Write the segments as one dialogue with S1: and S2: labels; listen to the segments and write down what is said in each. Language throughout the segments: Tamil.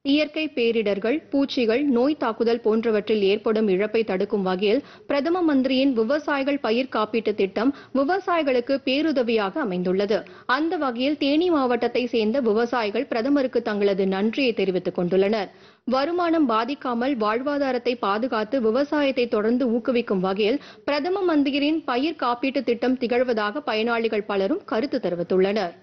S1: இயற்கை பேரிடர்கள் பூச்சிகள் நோய் தாக்குதல் போன்றவற்றில் ஏற்படும் இழப்பை தடுக்கும் வகையில் பிரதம மந்திரியின் விவசாயிகள் பயிர் காப்பீட்டு திட்டம் விவசாயிகளுக்கு பேருதவியாக அமைந்துள்ளது அந்த வகையில் தேனி மாவட்டத்தை சேர்ந்த விவசாயிகள் பிரதமருக்கு தங்களது நன்றியை தெரிவித்துக் கொண்டுள்ளனர் வருமானம் பாதிக்காமல் வாழ்வாதாரத்தை பாதுகாத்து விவசாயத்தை தொடர்ந்து ஊக்குவிக்கும் வகையில் பிரதம மந்திரியின் பயிர் காப்பீட்டு திட்டம் திகழ்வதாக பயனாளிகள் பலரும் கருத்து தெரிவித்துள்ளனர்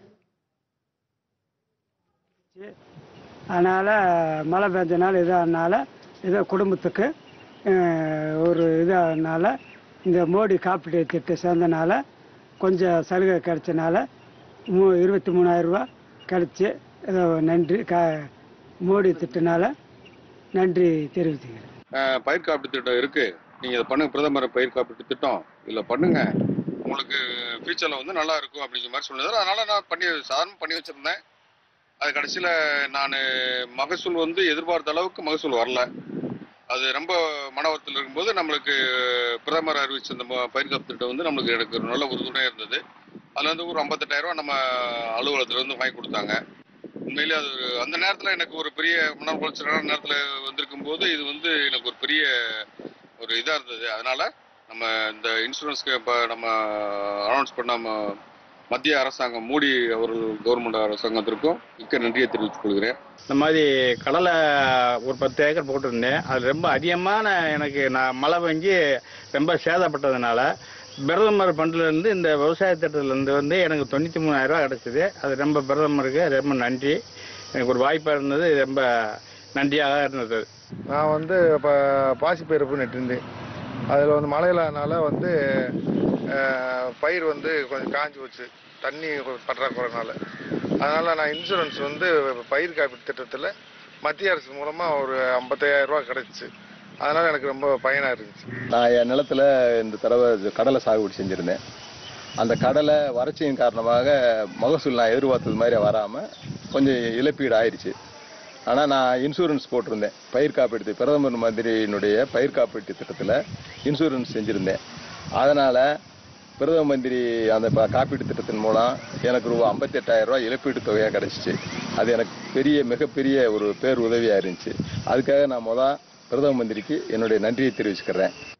S2: அதனால் மழை பெஞ்சனால இதானால ஏதோ குடும்பத்துக்கு அஹ், ஒரு இதானால இந்த மோடி காப்பீட்டு திட்டம் சேர்ந்தனால கொஞ்சம் சலுகை கிடைச்சனால மூ இருபத்தி மூணாயிரரூபா கிடைச்சி ஏதோ நன்றி கா மோடி திட்டனால நன்றி தெரிவிச்சுக்கிறேன்
S3: அஹ் பயிர் காப்பீட்டு திட்டம் இருக்கு நீங்க இதை பண்ணுங்க பிரதமர் பயிர் காப்பீட்டு திட்டம் இல்ல பண்ணுங்க உங்களுக்கு ஃபியூச்சர்ல வந்து நல்லா இருக்கும் அப்படிங்கிற மாதிரி சொன்னது அதனால நான் பண்ணி சாதாரண பண்ணி வச்சிருந்தேன் அது கடைசியில நான் மகசூல் வந்து எதிர்பார்த்த அளவுக்கு மகசூல் வரல அது ரொம்ப மனவரத்தில் இருக்கும்போது நம்மளுக்கு பிரதமர் அறிவிச்ச அந்த ம- பயிர் காப்பீட்டு திட்டம் வந்து நம்மளுக்கு எனக்கு ஒரு நல்ல உறுதுணையாக இருந்தது அதில் வந்து ஒரு 58000 ரூபா நம்ம அலுவலகத்துல இருந்து வாங்கி கொடுத்தாங்க உண்மையிலே அது ஒரு- அந்த நேரத்தில் எனக்கு ஒரு பெரிய மன உளைச்சலான நேரத்தில் வந்திருக்கும் போது இது வந்து எனக்கு ஒரு பெரிய ஒரு இதாக இருந்தது அதனால நம்ம இந்த இன்சூரன்ஸ்க்கு இப்போ நம்ம அனௌன்ஸ் பண்ண ம- மத்திய அரசாங்கம் மோடி அவர்கள் கவர்மெண்ட் அரசாங்கத்திற்கும் மிக்க நன்றியை தெரிவித்துக் கொள்கிறேன்
S4: இந்த மாதிரி கடலை ஒரு பத்து ஏக்கர் போட்டிருந்தேன் அது ரொம்ப அதிகமான எனக்கு நான் மழை பெஞ்சு ரொம்ப சேதப்பட்டதுனால பிரதமர் ஃபண்ட்லேருந்து இந்த விவசாய திட்டத்துலேருந்து வந்து எனக்கு தொண்ணூற்றி மூணாயிரம் ரூபாய் கிடச்சிது அது ரொம்ப பிரதமருக்கு ரொம்ப நன்றி எனக்கு ஒரு வாய்ப்பாக இருந்தது ரொம்ப நன்றியாக இருந்தது
S5: நான் வந்து இப்போ பாசிப்பயிர்ப்பு நட்டிருந்தேன் அதில் வந்து மழை இல்லாதனால வந்து அஹ், பயிர் வந்து கொஞ்சம் காஞ்சி போச்சு தண்ணி கொஞ்சம் பற்றாக்குறைனால அதனால் நான் இன்சூரன்ஸ் வந்து பயிர் காப்பீட்டு திட்டத்தில் மத்திய அரசு மூலமாக ஒரு 55000 ரூபாய் கிடச்சிச்சு அதனால் எனக்கு ரொம்ப பயனாக இருந்துச்சு
S6: நான் என் நிலத்துல இந்த தடவை இது கடலை சாகுபடி செஞ்சிருந்தேன் அந்த கடலை வறட்சியின் காரணமாக மகசூல் நான் எதிர்பார்த்தது மாதிரி வராம கொஞ்சம் இழப்பீடு ஆயிடுச்சு ஆனா நான் இன்சூரன்ஸ் போட்டிருந்தேன் பயிர் காப்பீட்டு பிரதமர் மந்திரியினுடைய பயிர் காப்பீட்டு திட்டத்துல இன்சூரன்ஸ் செஞ்சிருந்தேன் அதனால பிரதம மந்திரி அந்த ப- காப்பீட்டு திட்டத்தின் மூலம் எனக்கு ரூபா 58000 ரூபாய் இழப்பீட்டு தொகையாக கிடைச்சிச்சு அது எனக்கு பெரிய மிகப்பெரிய ஒரு பேர் உதவியா இருந்துச்சு அதுக்காக நான் முத பிரதம மந்திரிக்கு என்னுடைய நன்றியை தெரிவிச்சுக்கிறேன்